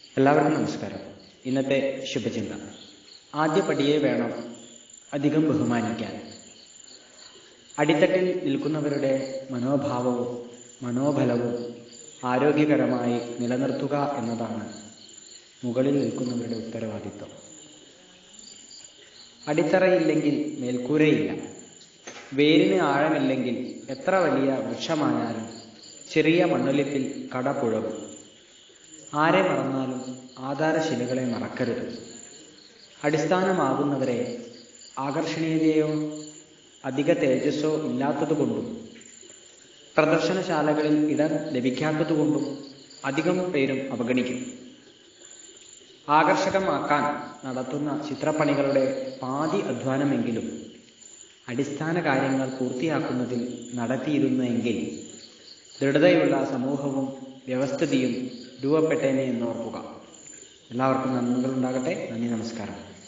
എല്ലാവർക്കും നമസ്കാരം ഇന്നത്തെ ശുഭചിന്ത ആദ്യ പടിയെ വേണം അധികം ബഹുമാനിക്കാൻ അടിത്തട്ടിൽ നിൽക്കുന്നവരുടെ മനോഭാവവും മനോബലവും ആരോഗ്യകരമായി നിലനിർത്തുക എന്നതാണ് മുകളിൽ നിൽക്കുന്നവരുടെ ഉത്തരവാദിത്വം അടിത്തറയില്ലെങ്കിൽ മേൽക്കൂരയില്ല വേരിന് ആഴമില്ലെങ്കിൽ എത്ര വലിയ വൃക്ഷമായാലും ചെറിയ മണ്ണൊലിപ്പിൽ കടപുഴകും ആരെ മറന്നാലും ആധാരശിലകളെ മറക്കരുത് അടിസ്ഥാനമാകുന്നവരെ ആകർഷണീയതയോ അധിക തേജസ്സോ ഇല്ലാത്തതുകൊണ്ടും പ്രദർശനശാലകളിൽ ഇടം ലഭിക്കാത്തതുകൊണ്ടും അധികം പേരും അവഗണിക്കും ആകർഷകമാക്കാൻ നടത്തുന്ന ചിത്രപ്പണികളുടെ പാതി അധ്വാനമെങ്കിലും അടിസ്ഥാന കാര്യങ്ങൾ പൂർത്തിയാക്കുന്നതിൽ നടത്തിയിരുന്നെങ്കിൽ ദൃഢതയുള്ള സമൂഹവും വ്യവസ്ഥിതിയും രൂപപ്പെട്ടേനെ എന്നോർക്കുക എല്ലാവർക്കും നന്ദികളുണ്ടാകട്ടെ നന്ദി നമസ്കാരം